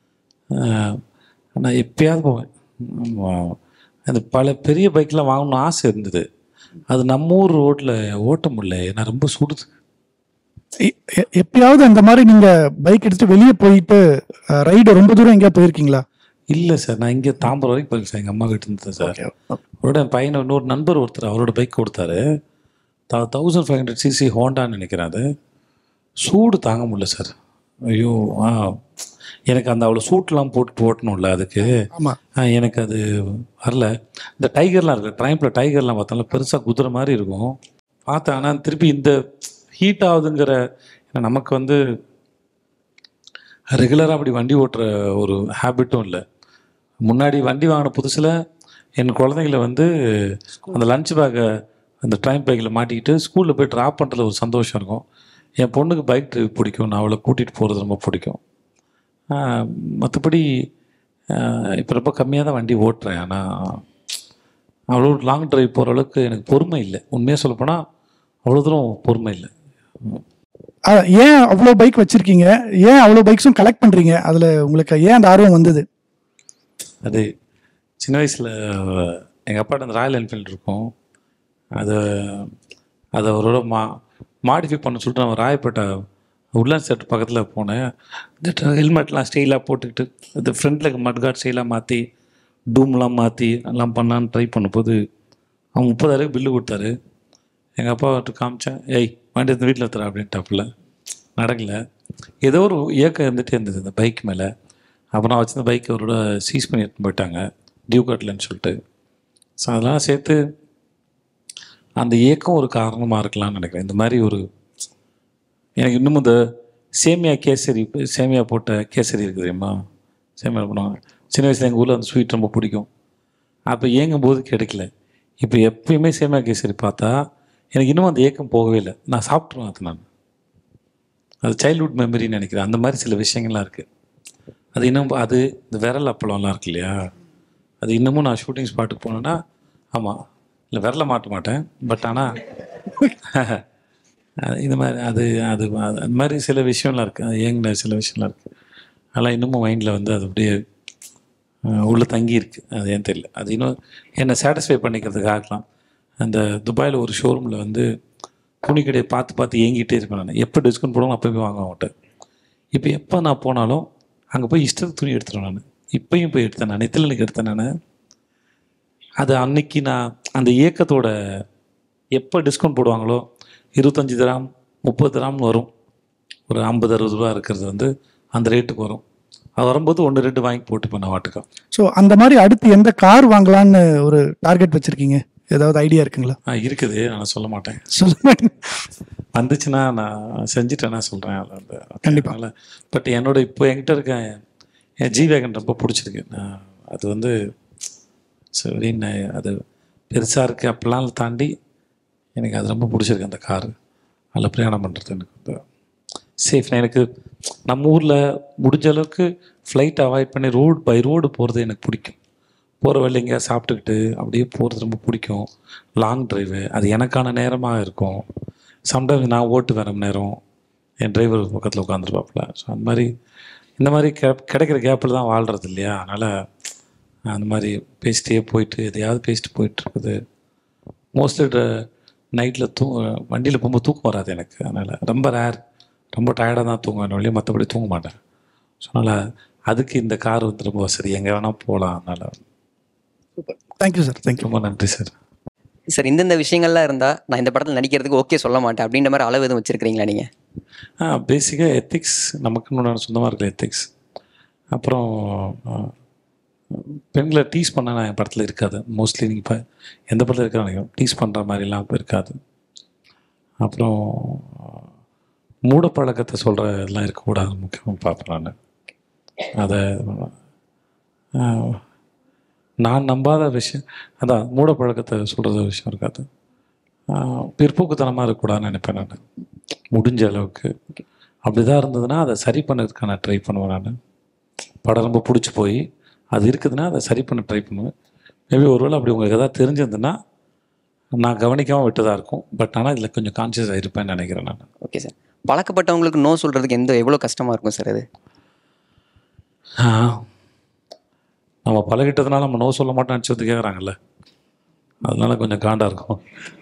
நான் எப்பயாவது போவேன் ஆமா. அந்த பல பெரிய பைக்லாம் வாங்கணும்னு ஆசை இருந்தது அது நம்ம ஊர் ரோட்டில் ஓட்ட முடியல நான் ரொம்ப சுடுது எ- எ- எப்பயாவது அந்த மாதிரி நீங்க பைக் எடுத்துட்டு வெளியே போயிட்டு ரைடு ரொம்ப தூரம் எங்கேயா போயிருக்கீங்களா இல்லை சார் நான் இங்கே தாம்பரம் வரைக்கும் போயிருக்கேன் சார் எங்கள் அம்மா கிட்ட இருந்தது சார் அவரோட என் பையனை இன்னொரு நண்பர் ஒருத்தர் அவரோட பைக் கொடுத்தாரு தௌசண்ட் ஃபைவ் ஹண்ட்ரட் சிசி ஹோண்டான்னு நினைக்கிறேன் அது சூடு தாங்க முடியல சார் ஐயோ ஆ எனக்கு அந்த அவ்வளோ சூட்லாம் போட்டு ஓட்டணும்ல அதுக்கு ஆமா ஆ, எனக்கு அது வரல இந்த டைகர்லாம் இருக்கு ட்ரைம்பில் டைகர்லாம் பார்த்தாலும் பெருசாக குதிரை மாதிரி இருக்கும் பார்த்தேன் ஆனால் திருப்பி இந்த ஹீட் ஆகுதுங்கிற ஏன்னா நமக்கு வந்து ரெகுலராக அப்படி வண்டி ஓட்டுற ஒரு ஹேபிட்டும் இல்லை முன்னாடி வண்டி வாங்கின புதுசில் என் குழந்தைங்கள வந்து அந்த லஞ்ச் பேக்கை அந்த ட்ரைன் பைக்கில் மாட்டிக்கிட்டு ஸ்கூலில் போய் ட்ராப் பண்ணுறதுல ஒரு சந்தோஷம் இருக்கும் என் பொண்ணுக்கு பைக் டிரைவ் பிடிக்கும் நான் அவளை கூட்டிகிட்டு போகிறது ரொம்ப பிடிக்கும் மற்றபடி இப்போ ரொம்ப கம்மியாக தான் வண்டி ஓட்டுறேன் ஆனால் அவ்வளோ லாங் டிரைவ் போகிற அளவுக்கு எனக்கு பொறுமை இல்லை உண்மையாக சொல்லப்போனால் அவ்வளோ தூரம் பொறுமை இல்லை ஆ, ஏன் அவ்வளோ பைக் வச்சிருக்கீங்க ஏன் அவ்வளோ பைக்ஸும் கலெக்ட் பண்றீங்க அதுல உங்களுக்கு ஏன் அந்த ஆர்வம் வந்தது அது சின்ன வயசில் எங்கள் அப்பாட்ட அந்த ராயல் என்ஃபீல்டு இருக்கும் அதை அதை அவரோட மா மாடிஃபை பண்ண சொல்லிட்டு நான் ராயப்பேட்டை உட்லாண்ட் செட் பக்கத்தில் போனேன் இந்த ஹெல்மெட்லாம் ஸ்டைலாக போட்டுக்கிட்டு இந்த ஃப்ரண்ட்டில் மட்கார்ட் ஸ்டைலாக மாற்றி டூம்லாம் மாற்றி எல்லாம் பண்ணான்னு ட்ரை பண்ணும்போது அவன் முப்பதாயிரம் பில்லு கொடுத்தாரு எங்கள் அப்பாட்ட காமிச்சேன் ஏய் வண்டி இந்த வீட்டில் தர அப்படின்ட்டாப்புல நடக்கல ஏதோ ஒரு இயக்கம் இருந்துகிட்டே இருந்தது இந்த பைக் மேலே அப்புறம் நான் வச்சிருந்த பைக் அவரோட சீஸ் பண்ணி எடுத்துன்னு போயிட்டாங்க டியூ கட்லன்னு சொல்லிட்டு ஸோ அதெல்லாம் சேர்த்து அந்த ஏக்கம் ஒரு காரணமாக இருக்கலாம்னு நினைக்கிறேன் இந்த மாதிரி ஒரு எனக்கு இன்னும் இந்த சேமியா கேசரி சேமியா போட்ட கேசரி இருக்குது தெரியுமா சேமியா பண்ணுவாங்க சின்ன வயசில் எங்கள் ஊரில் அந்த ஸ்வீட் ரொம்ப பிடிக்கும் அப்போ ஏங்கும் போது கிடைக்கல இப்போ எப்பயுமே சேமியா கேசரி பார்த்தா எனக்கு இன்னும் அந்த ஏக்கம் போகவே இல்லை நான் சாப்பிட்ருவேன் அது நான் அது சைல்ட்ஹுட் மெமரின்னு நினைக்கிறேன் அந்த மாதிரி சில விஷயங்கள்லாம் இருக்குது அது இன்னும் அது இந்த விரல் அப்பளம்லாம் இருக்கு இல்லையா அது இன்னமும் நான் ஷூட்டிங் ஸ்பாட்டுக்கு போனேன்னா ஆமாம் இல்லை விரல மாட்ட மாட்டேன் பட் ஆனால் இந்த மாதிரி அது அது அது- அந்த மாதிரி சில விஷயம்லாம் இருக்குது அது ஏங்கின சில விஷயம்லாம் இருக்குது அதெல்லாம் இன்னமும் மைண்டில் வந்து அது அப்படியே அஹ், உள்ள தங்கி இருக்கு அது ஏன் தெரியல அது இன்னும் என்னை சாட்டிஸ்ஃபை பண்ணிக்கிறதுக்காகலாம் அந்த துபாயில் ஒரு ஷோரூமில் வந்து துணி கடையை பார்த்து பார்த்து ஏங்கிட்டே இருப்பேன் நான் எப்போ டிஸ்கவுண்ட் போடுவோம் அப்போ போய் வாங்க அவங்கள்ட்ட இப்போ எப்போ நான் போனாலும் அங்கே போய் இஷ்டத்துக்கு துணி எடுத்துருவேன் நான் இப்பயும் போய் எடுத்தேன் நான் நெத்திலனுக்கு எடுத்தேன் நான் அது அன்னைக்கு நான் அந்த இயக்கத்தோட எப்போ டிஸ்கவுண்ட் போடுவாங்களோ இருபத்தஞ்சி தராம் முப்பது தராம்னு வரும் ஒரு ஐம்பது அறுபது ரூபா இருக்கிறது வந்து அந்த ரேட்டுக்கு வரும் அது வரும்போது ஒன்று ரெண்டு வாங்கி போட்டுப்பேன் நான் வாட்டுக்கா ஸோ அந்த மாதிரி அடுத்து எந்த கார் வாங்கலாம்னு ஒரு டார்கெட் வச்சிருக்கீங்க ஏதாவது ஐடியா இருக்குங்களா ஆ இருக்குது நான் சொல்ல மாட்டேன் சொல்லுங்க வந்துச்சுன்னா நான் செஞ்சுட்டேன்னா சொல்கிறேன் அதில் வந்து கண்டிப்பா. பட் என்னோட இப்போ என்கிட்ட இருக்க என் ஜி வேகன் ரொம்ப பிடிச்சிருக்கு நான் அது வந்து சரி நான் அது பெருசாக இருக்குது அப்படிலாம் தாண்டி எனக்கு அது ரொம்ப பிடிச்சிருக்கு அந்த காரு அதில் பிரயாணம் பண்ணுறது எனக்கு வந்து சேஃப் நான் எனக்கு நம்ம ஊரில் முடிஞ்ச அளவுக்கு ஃப்ளைட் அவாய்ட் பண்ணி ரோடு பை ரோடு போகிறது எனக்கு பிடிக்கும் போகிற வழி எங்கேயா சாப்பிட்டுக்கிட்டு அப்படியே போகிறது ரொம்ப பிடிக்கும் லாங் டிரைவு அது எனக்கான நேரமாக இருக்கும் சம்டைம்ஸ் நான் ஓட்டு வர நேரம் என் டிரைவர் பக்கத்தில் உட்காந்துருப்பாப்புல ஸோ அந்த மாதிரி இந்த மாதிரி கெ கிடைக்கிற கேப்பில் தான் வாழ்கிறது இல்லையா அதனால் அந்த மாதிரி பேசிட்டே போயிட்டு எதையாவது பேசிட்டு போயிட்டு இருக்குது மோஸ்ட்லி நைட்டில் தூ வண்டியில் போகும்போது தூக்கம் வராது எனக்கு அதனால் ரொம்ப ரேர் ரொம்ப டயர்டாக தான் தூங்குவேன் வழியே மற்றபடி தூங்க மாட்டேன் ஸோ அதனால் அதுக்கு இந்த கார் வந்து ரொம்ப வசதி எங்கே வேணால் போகலாம் அதனால் தேங்க்யூ சார் தேங்க்யூ ரொம்ப நன்றி சார் சார் இந்தந்த விஷயங்கள்லாம் இருந்தால் நான் இந்த படத்தில் நடிக்கிறதுக்கு ஓகே சொல்ல மாட்டேன் அப்படின்ற மாதிரி அளவு எதுவும் வச்சிருக்கிறீங்களா நீங்கள் ஆ பேசிக்காக எத்திக்ஸ் நமக்குன்னு ஒன்று சொந்தமாக இருக்கிற எத்திக்ஸ் அப்புறம் ஆ, பெண்களை டீஸ் பண்ண நான் என் படத்தில் இருக்காது மோஸ்ட்லி நீங்கள் இப்போ எந்த படத்தில் இருக்கிறாங்க டீஸ் பண்ணுற மாதிரிலாம் இப்போ இருக்காது அப்புறம் மூடப்பழக்கத்தை சொல்கிற இதெல்லாம் இருக்கக்கூடாது முக்கியமாக பார்ப்பேன் நான் அதை ஆ, நான் நம்பாத விஷயம் அதான் மூடப்பழக்கத்தை சொல்கிறது விஷயம் இருக்காது ஆ, பிற்போக்குத்தனமாக இருக்கக்கூடாதுன்னு நினைப்பேன் நான் முடிஞ்ச அளவுக்கு அப்படிதான் இருந்ததுன்னா அதை சரி பண்ணதுக்காக நான் ட்ரை பண்ணுவேன் நான் படம் ரொம்ப பிடிச்சி போய் அது இருக்குதுன்னா அதை சரி பண்ண ட்ரை பண்ணுவேன் மேபி ஒருவேளை அப்படி உங்களுக்கு எதாவது தெரிஞ்சிருந்ததுன்னா நான் கவனிக்காமல் விட்டதாக இருக்கும் பட் ஆனால் இதில் கொஞ்சம் கான்சியஸாக இருப்பேன்னு நினைக்கிறேன் நான் ஓகே சார் பழக்கப்பட்டவங்களுக்கு நோ சொல்கிறதுக்கு எந்த எவ்வளோ கஷ்டமாக இருக்கும் சார் அது ஆ. நம்ம பழகிட்டதுனால நம்ம நோ சொல்ல மாட்டோம் நினச்சி வந்து கேட்குறாங்கல்ல அதனால கொஞ்சம் காண்டாக இருக்கும்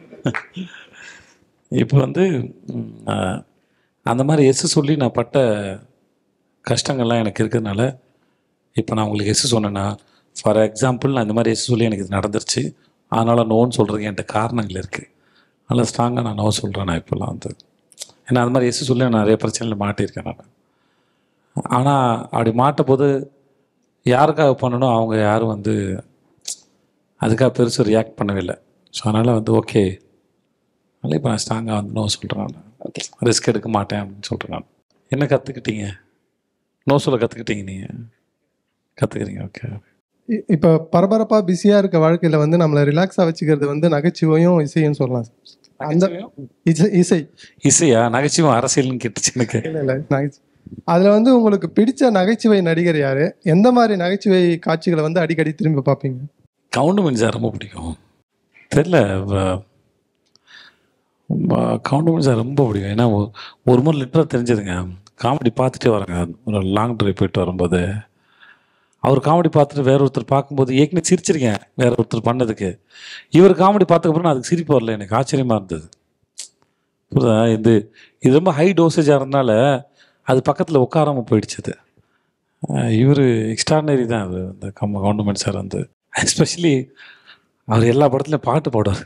இப்போ வந்து ம், ஆ, அந்த மாதிரி எஸ் சொல்லி நான் பட்ட கஷ்டங்கள்லாம் எனக்கு இருக்கிறதுனால இப்போ நான் உங்களுக்கு எஸ் சொன்னேன்னா ஃபார் எக்ஸாம்பிள் நான் இந்த மாதிரி எஸ் சொல்லி எனக்கு இது நடந்துருச்சு அதனால் நோன்னு சொல்கிறதுக்கு என்கிட்ட காரணங்கள் இருக்குது நல்லா ஸ்ட்ராங்காக நான் நோ சொல்கிறேன் நான் இப்போல்லாம் வந்து ஏன்னா அது மாதிரி எஸ் சொல்லி நான் நிறைய பிரச்சனையில் மாட்டியிருக்கேன் நான் ஆனால் அப்படி மாட்ட போது யாருக்காக பண்ணணும் அவங்க யாரும் வந்து அதுக்காக பெருசு ரியாக்ட் பண்ணவே இல்லை ஸோ அதனால் வந்து ஓகே அதனால் இப்போ நான் ஸ்ட்ராங்காக வந்து நோ சொல்கிறேன் நான் ஓகே ரிஸ்க் எடுக்க மாட்டேன் அப்படின்னு சொல்கிறேன் நான் என்ன கற்றுக்கிட்டீங்க நோ சொல்ல கற்றுக்கிட்டீங்க நீங்கள் கற்றுக்குறீங்க ஓகே இ- இப்போ பரபரப்பாக பிஸியாக இருக்க வாழ்க்கையில் வந்து நம்மளை ரிலாக்ஸாக வச்சுக்கிறது வந்து நகைச்சுவையும் இசையும் சொல்லலாம் அந்த இசை இசை இசையா நகைச்சுவை அரசியல்னு கேட்டுச்சு எனக்கு இல்லை இல்லை நகைச்சுவை அதில் வந்து உங்களுக்கு பிடிச்ச நகைச்சுவை நடிகர் யாரு எந்த மாதிரி நகைச்சுவை காட்சிகளை வந்து அடிக்கடி திரும்பி பார்ப்பீங்க கவுண்டமணி சார் ரொம்ப பிடிக்கும் தெரில கவுண்டமணி சார் ரொம்ப பிடிக்கும் ஏன்னா ஒ- ஒரு முறை லிட்டராக தெரிஞ்சதுங்க காமெடி பார்த்துட்டே வரேங்க ஒரு லாங் ட்ரைவ் போயிட்டு வரும்போது அவர் காமெடி பார்த்துட்டு வேற ஒருத்தர் பார்க்கும்போது ஏற்கனவே சிரிச்சிருக்கேன் வேற ஒருத்தர் பண்ணதுக்கு இவர் காமெடி பார்த்ததுக்கப்புறம் நான் அதுக்கு சிரிப்பு வரல எனக்கு ஆச்சரியமாக இருந்தது புரியுதா இது இது ரொம்ப ஹை டோசேஜாக இருந்தனால அது பக்கத்தில் உட்காராம போயிடுச்சு அது இவர் எக்ஸ்ட்ரானரி தான் அது அந்த கம் கவுண்டமெண்ட் சார் வந்து எஸ்பெஷலி அவர் எல்லா படத்துலையும் பாட்டு பாடுவார்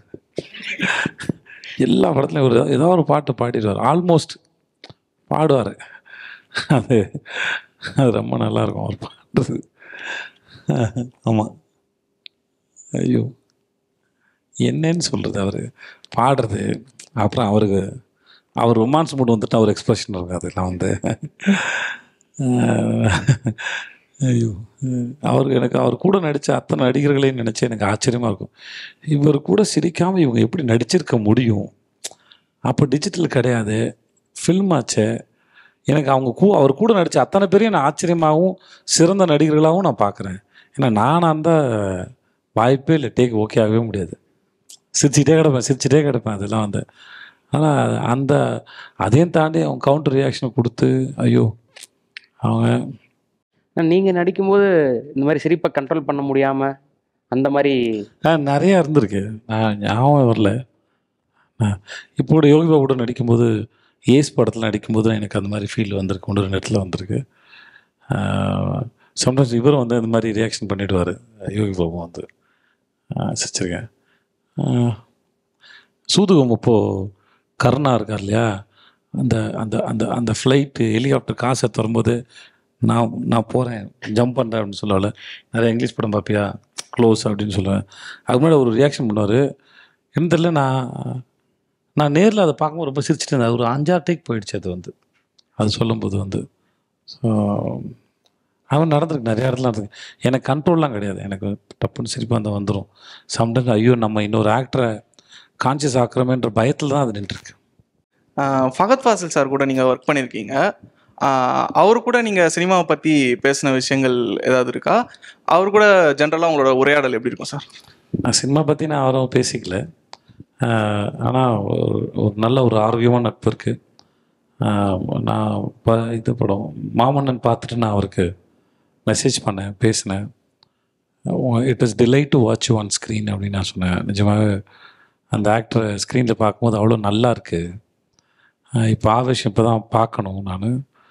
எல்லா படத்துலையும் ஒரு ஏதோ ஒரு பாட்டு பாடிடுவார் ஆல்மோஸ்ட் பாடுவார் அது அது ரொம்ப நல்லா இருக்கும் அவர் பாடுறது ஆமாம் ஐயோ என்னன்னு சொல்கிறது அவர் பாடுறது அப்புறம் அவருக்கு அவர் ரொமான்ஸ் மூட் வந்துட்டு அவர் எக்ஸ்பிரஷன் இருக்கும் அதெல்லாம் வந்து ஐயோ அவர் எனக்கு அவர் கூட நடித்த அத்தனை நடிகர்களையும் நினச்சி எனக்கு ஆச்சரியமாக இருக்கும் இவர் கூட சிரிக்காமல் இவங்க எப்படி நடிச்சிருக்க முடியும் அப்போ டிஜிட்டல் கிடையாது ஃபில்ம் ஆச்சே எனக்கு அவங்க கூ அவர் கூட நடித்த அத்தனை பேரையும் நான் ஆச்சரியமாகவும் சிறந்த நடிகர்களாகவும் நான் பார்க்குறேன் ஏன்னா நான் அந்த வாய்ப்பே இல்லை டேக் ஓகே ஆகவே முடியாது சிரிச்சிட்டே கிடப்பேன் சிரிச்சிட்டே கிடப்பேன் அதெல்லாம் வந்து ஆனால் அந்த அதையும் தாண்டி அவங்க கவுண்டர் ரியாக்ஷன் கொடுத்து ஐயோ அவங்க நீங்க நடிக்கும்போது இந்த மாதிரி சிரிப்பை கண்ட்ரோல் பண்ண முடியாம அந்த மாதிரி ஆ நிறையா இருந்திருக்கு நான் ஞாபகம் வரல நான் இப்போ கூட யோகி பாபு கூட நடிக்கும்போது ஏஸ் படத்தில் நடிக்கும்போது எனக்கு அந்த மாதிரி ஃபீல் வந்திருக்கு ஒன்று ரெண்டு இடத்துல வந்திருக்கு சம்டைம்ஸ் இவரும் வந்து இந்த மாதிரி ரியாக்ஷன் பண்ணிவிடுவார் யோகி பாபு வந்து சிரிச்சிருக்கேன் சூதுகம் இப்போது கருணா இருக்கார் இல்லையா அந்த அந்த அந்த அந்த ஃப்ளைட்டு ஹெலிகாப்டர் காசை வரும்போது நான் நான் போகிறேன் ஜம்ப் பண்ணுறேன் அப்படின்னு சொல்லல நிறைய இங்கிலீஷ் படம் பார்ப்பியா க்ளோஸ் அப்படின்னு சொல்லுவேன் அதுக்கு முன்னாடி ஒரு ரியாக்ஷன் பண்ணுவார் என்ன தெரியல நான் நான் நேரில் அதை பார்க்கும்போது ரொம்ப சிரிச்சிட்டு இருந்தேன் ஒரு அஞ்சாறு டேக் போயிடுச்சு அது வந்து அது சொல்லும்போது வந்து ஸோ அவன் நடந்திருக்கு நிறைய இடத்துல நடந்திருக்கு எனக்கு கண்ட்ரோல்லாம் கிடையாது எனக்கு டப்புன்னு சிரிப்பாக இருந்தால் வந்துடும் சம்டைம்ஸ் ஐயோ நம்ம இன்னொரு ஆக்டரை கான்சியஸ் ஆக்குறோமேன்ற பயத்தில் தான் அது நின்றுருக்கு ஃபகத் ஃபாசில் சார் கூட நீங்கள் ஒர்க் பண்ணியிருக்கீங்க ஆஹ் அவரு கூட நீங்கள் சினிமாவை பற்றி பேசின விஷயங்கள் ஏதாவது இருக்கா அவர் கூட ஜென்ரலாக உங்களோட உரையாடல் எப்படி இருக்கும் சார் நான் சினிமா பற்றி நான் அவரும் பேசிக்கல ஆனால் ஒரு ஒரு நல்ல ஒரு ஆரோக்கியமான நட்பு இருக்குது நான் ப இது படம் மாமன்னன் பார்த்துட்டு நான் அவருக்கு மெசேஜ் பண்ணேன் பேசினேன் it is delight to watch on screen அப்படின்னு நான் சொன்னேன் நிஜமாகவே அந்த ஆக்டரை ஸ்க்ரீனில் பார்க்கும்போது அவ்வளோ நல்லா இருக்குது இப்போ ஆவேஷம் இப்போ தான் பார்க்கணும் நான்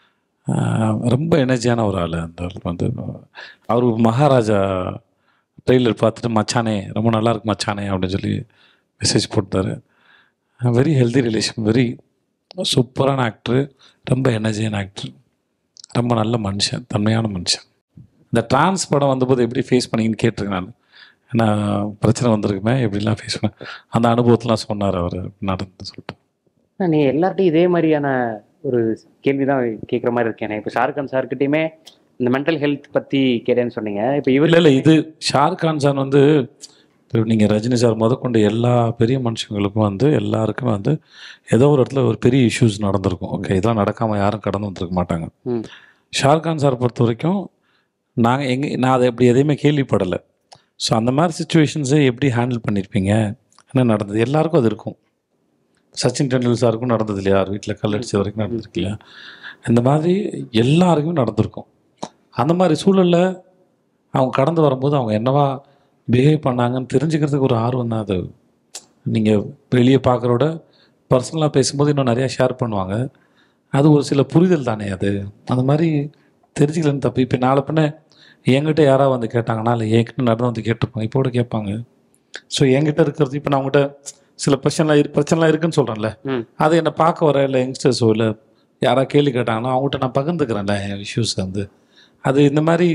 ரொம்ப எனர்ஜியான ஒரு ஆள் அந்த ஆள் வந்து அவர் மகாராஜா ட்ரெய்லர் பார்த்துட்டு மச்சானே ரொம்ப நல்லா இருக்கு மச்சானே அப்படின்னு சொல்லி மெசேஜ் போட்டார் வெரி ஹெல்தி ரிலேஷன் வெரி சூப்பரான ஆக்டரு ரொம்ப எனர்ஜியான ஆக்டர் ரொம்ப நல்ல மனுஷன் தன்மையான மனுஷன் இந்த டிரான்ஸ் படம் வந்தபோது எப்படி ஃபேஸ் பண்ணீங்கன்னு கேட்டிருக்கேன் நான் ஏன்னா பிரச்சனை வந்திருக்குமே எப்படிலாம் ஃபேஸ் பண்ண அந்த அனுபவத்தெலாம் சொன்னார் அவர் நடந்து சொல்லிட்டு நீ எல்லார்ட்டையும் இதே மாதிரியான ஒரு கேள்வி தான் கேட்குற மாதிரி இருக்கேன் இப்போ ஷாருக்கான் சார்கிட்டயுமே இந்த மென்டல் ஹெல்த் பற்றி கேட்டேன்னு சொன்னீங்க இப்போ இவர் இல்லை இல்லை இது ஷாருக் கான் சார் வந்து இப்போ நீங்கள் ரஜினி சார் முதற்கொண்டு எல்லா பெரிய மனுஷங்களுக்கும் வந்து எல்லாருக்குமே வந்து ஏதோ ஒரு இடத்துல ஒரு பெரிய இஷ்யூஸ் நடந்திருக்கும் ஓகே இதெல்லாம் நடக்காமல் யாரும் கடந்து வந்திருக்க மாட்டாங்க ம். ஷாருக் கான் சார் பொறுத்த வரைக்கும் நாங்கள் எங்கே நான் அதை எப்படி எதையுமே கேள்விப்படலை ஸோ அந்த மாதிரி சுச்சுவேஷன்ஸை எப்படி ஹேண்டில் பண்ணியிருப்பீங்க என்ன நடந்தது எல்லாருக்கும் அது இருக்கும் சச்சின் டெண்டுல்கர் சாருக்கும் நடந்தது இல்லையா யார் வீட்டில் கல் அடிச்ச வரைக்கும் நடந்திருக்கு இல்லையா இந்த மாதிரி எல்லாருக்குமே நடந்திருக்கும் அந்த மாதிரி சூழலில் அவங்க கடந்து வரும்போது அவங்க என்னவா பிஹேவ் பண்ணாங்கன்னு தெரிஞ்சுக்கிறதுக்கு ஒரு ஆர்வம் தான் அது நீங்கள் வெளியே பார்க்குறோட பர்சனலாக பேசும்போது இன்னும் நிறையா ஷேர் பண்ணுவாங்க அது ஒரு சில புரிதல் தானே அது அந்த மாதிரி தெரிஞ்சுக்கலன்னு தப்பு இப்போ நாளை பின்ன என்கிட்ட யாராவது வந்து கேட்டாங்கன்னா இல்லை என்கிட்ட நடந்து வந்து கேட்டிருப்பாங்க இப்போ கூட கேட்பாங்க ஸோ என்கிட்ட இருக்கிறது இப்போ நான் அவங்ககிட்ட சில பிரச்சனைலாம் இரு பிரச்சனைலாம் இருக்குன்னு சொல்கிறேன்ல ம். அது என்னை பார்க்க வர இல்லை யங்ஸ்டர்ஸோ இல்லை யாராவது கேள்வி கேட்டாங்கன்னா அவங்ககிட்ட நான் பகிர்ந்துக்கிறேன்ல என் இஷ்யூஸ் வந்து அது இந்த மாதிரி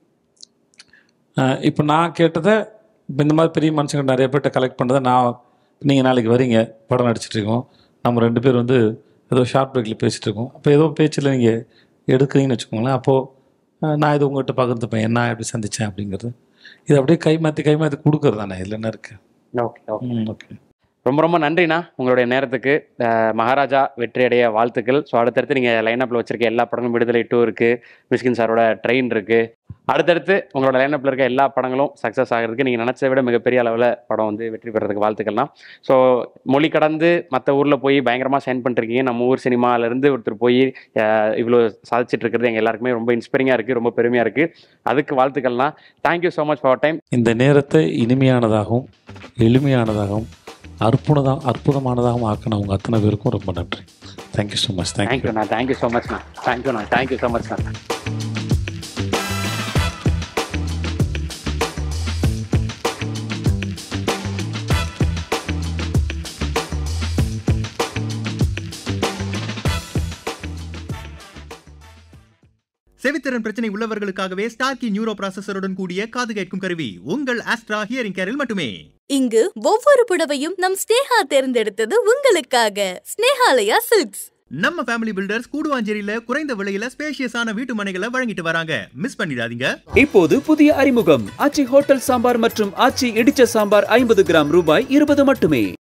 இப்போ நான் கேட்டதை இப்போ இந்த மாதிரி பெரிய மனுஷங்க நிறைய பேர்ட்ட கலெக்ட் பண்ணதை நான் நீங்கள் நாளைக்கு வரீங்க படம் நடிச்சிட்டு இருக்கோம் நம்ம ரெண்டு பேர் வந்து ஏதோ ஷார்ட் பிரேக்கில் பேசிகிட்டு இருக்கோம் அப்போ ஏதோ பேச்சில் நீங்கள் எடுக்கிறீங்கன்னு வச்சுக்கோங்களேன் அப்போது நான் இது உங்கள்கிட்ட பகிர்ந்துப்பேன் என்ன எப்படி சந்தித்தேன் அப்படிங்கிறது இது அப்படியே கை மாற்றி கை மாற்றி கொடுக்குறது தானே இதில் என்ன இருக்குது ஓகே ஓகே ம் ஓகே ரொம்ப ரொம்ப நன்றிண்ணா உங்களுடைய நேரத்துக்கு அஹ், மகாராஜா வெற்றியடைய வாழ்த்துக்கள் ஸோ அடுத்தடுத்து நீங்கள் லைனப்பில் வச்சிருக்க எல்லா படங்களும் விடுதலை டூ இருக்குது மிஷ்கின் சாரோட ட்ரெயின் இருக்குது அடுத்தடுத்து உங்களோட லைனப்பில் இருக்க எல்லா படங்களும் சக்ஸஸ் ஆகிறதுக்கு நீங்கள் நினச்சதை விட மிகப்பெரிய அளவில் படம் வந்து வெற்றி பெறதுக்கு வாழ்த்துக்கள்னா ஸோ மொழி கடந்து மற்ற ஊரில் போய் பயங்கரமாக சைன் பண்ணிருக்கீங்க நம்ம ஊர் சினிமாலேருந்து ஒருத்தர் போய் அஹ், இவ்வளோ சாதிச்சிட்டு இருக்கிறது எங்கள் எல்லாருக்குமே ரொம்ப இன்ஸ்பைரிங்காக இருக்குது ரொம்ப பெருமையாக இருக்குது அதுக்கு வாழ்த்துக்கள்னா thank you so much for time இந்த நேரத்தை இனிமையானதாகவும் எளிமையானதாகவும் அற்புதம் அற்புதமானதாகவும் ஆக்கின உங்கள் அத்தனை பேருக்கும் ரொம்ப நன்றி தேங்க்யூ ஸோ மச் தேங்க்யூ தேங்க்யூண்ணா தேங்க்யூ ஸோ மச்ண்ணா தேங்க்யூண்ணா தேங்க்யூ ஸோ மச்ண்ணா செவித்திறன் பிரச்சனை உள்ளவர்களுக்காகவே ஸ்டார்கி நியூரோ ப்ராசஸருடன் கூடிய காது கேட்கும் கருவி உங்கள் ஆஸ்ட்ரா ஹியரிங் கேரில் மட்டுமே இங்கு ஒவ்வொரு புடவையும் நம் ஸ்னேகா தேர்ந்தெடுத்தது உங்களுக்காக ஸ்னேகாலயா சில்க்ஸ் நம்ம ஃபேமிலி பில்டர்ஸ் கூடுவாஞ்சேரியில குறைந்த விலையில ஸ்பேஷியஸான வீட்டு மனைகளை வழங்கிட்டு வராங்க மிஸ் பண்ணிடாதீங்க இப்போது புதிய அறிமுகம் ஆச்சி ஹோட்டல் சாம்பார் மற்றும் ஆச்சி இடிச்ச சாம்பார் ஐம்பது கிராம் ரூபாய் இருபது மட்டுமே